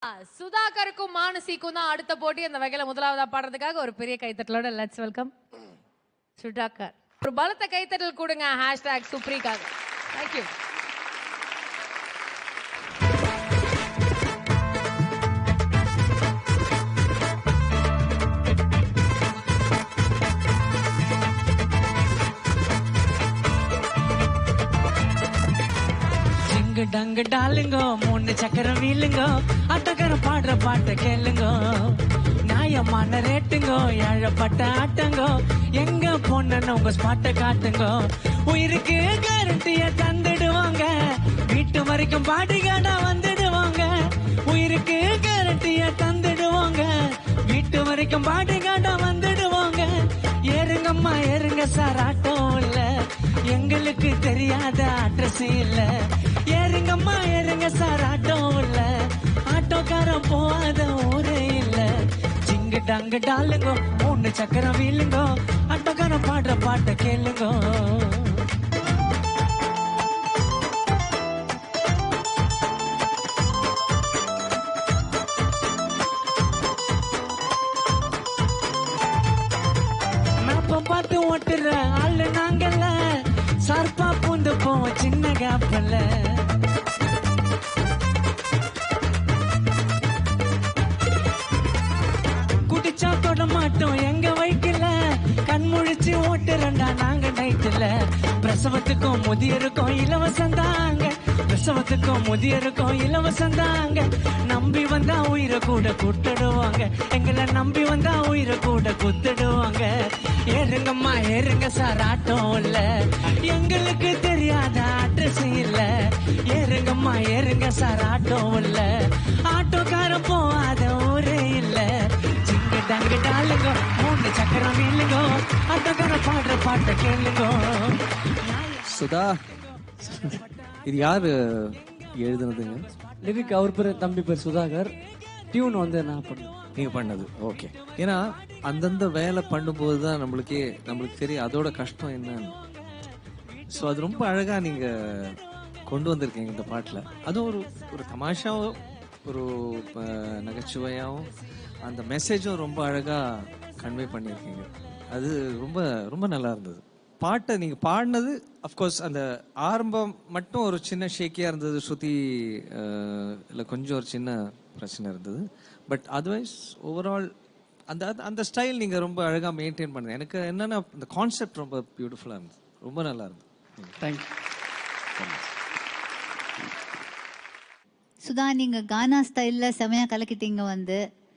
சுதாகருக்கும் மானசிக்கும் தான் அடுத்த போட்டி அந்த வகையில முதலாவதா பாடுறதுக்காக ஒரு பெரிய கைத்தட்டலோட லெட்ஸ் வெல்கம் சுதாகர் ஒரு பலத்த கைத்தட்டல் கொடுங்க ஹேஷ்டாக் சுப்ரீக்காக தேங்க்யூ ஜிங்கு டங்கு டாலுங்கோ மூணு சக்கரம் வீலுங்கோ அட்டக்கரம் பாடுற பாட்டை கேளுங்கோ நியாயமான ரேட்டுங்கோ ஏழப்பட்ட ஆட்டங்கோ எங்க பொண்ணுன்னு உங்க ஸ்பாட்டை காட்டுங்கோ உயிருக்கு கேரண்டிய தந்துடுவாங்க வீட்டு வரைக்கும் பாடிகாடா வந்துடுவாங்க உயிருக்கு கேரண்டிய தந்துடுவாங்க வீட்டு வரைக்கும் பாடிகாடா வந்துடுவாங்க ஏறுங்கம்மா ஏறுங்க சார் ஆட்டோ இல்ல எங்களுக்கு தெரியாத அட்ரஸ் இல்ல ஏறுங்கம்மா ஏறுங்க சார் ஆட்டோ இல்ல ஆட்டோக்காரன் போகாத ஊரே இல்ல சிங்கு டங்கு டாலுங்கோ மூணு சக்கரம் வீலுங்கோ ஆட்டோக்காரன் பாடுற பாட்டை கேளுங்கோ மேப்ப பார்த்து ஓட்டுற ஆளு நாங்கல்ல சர்ப்பா பூந்து போவோம் சின்ன கேப்பல்ல குடிச்சா தொட மாட்டோம் எங்க வைக்கல கண் முழிச்சு ஓட்டுறண்டா நாங்க நைட்டுல பிரசவத்துக்கும் முதியருக்கும் இலவசம் தாங்க பிரசவத்துக்கும் முதியருக்கும் இலவசம் தாங்க நம்பி வந்தா உயிரை கூட குட்டுடுவாங்க எங்களை நம்பி வந்தா உயிரை கூட குத்துடுவாங்க ஏறுங்கம்மா ஏறுங்க சார் ஆட்டோ இல்ல எங்களுக்கு தெரியாத அட்ரஸ் இல்ல ஏறுங்கம்மா ஏறுங்க சார் ஆட்டோ இல்ல ஆட்டோக்காரன் போகாத ஊரே இல்ல சிங்க டங்கு டாலுங்க மூணு சக்கரம் வீலுங்க ஆட்டோக்காரன் பாடுற பாட்டை கேளுங்க சுதா இது யாரு எழுதுனதுங்க லிரிக் அவர் பேர் தம்பி பேர் சுதாகர் டியூன் வந்து நான் பண்ணேன் நீங்க பண்ணது ஓகே ஏன்னா அந்தந்த வேலை பண்ணும்போது தான் நம்மளுக்கே நம்மளுக்கு தெரியும் அதோட கஷ்டம் என்னன்னு ஸோ அது ரொம்ப அழகா நீங்க கொண்டு வந்திருக்கீங்க இந்த பாட்டில் அதுவும் ஒரு ஒரு தமாஷாவும் ஒரு அஹ், நகைச்சுவையாவும் அந்த மெசேஜும் ரொம்ப அழகா கன்வே பண்ணியிருக்கீங்க அது ரொம்ப ரொம்ப நல்லா இருந்தது பாட்டை நீங்க பாடினது அஃப்கோர்ஸ் அந்த ஆரம்பம் மட்டும் ஒரு சின்ன ஷேக்கியா இருந்தது ஸ்ருதி அஹ், இல்ல கொஞ்சம் ஒரு சின்ன பிரச்சனை இருந்தது பட் அதர்வைஸ் ஓவரால் அந்த அந்த- அந்த ஸ்டைல் நீங்க ரொம்ப அழகா மெயின்டைன் பண்ணுங்க எனக்கு என்னன்னா இந்த கான்செப்ட் ரொம்ப பியூட்டிஃபுல்லா இருந்தது ரொம்ப நல்லா இருந்தது தேங்க்யூ சுதா நீங்க கானா ஸ்டைல்ல செமையா கலக்கிட்டீங்க வந்து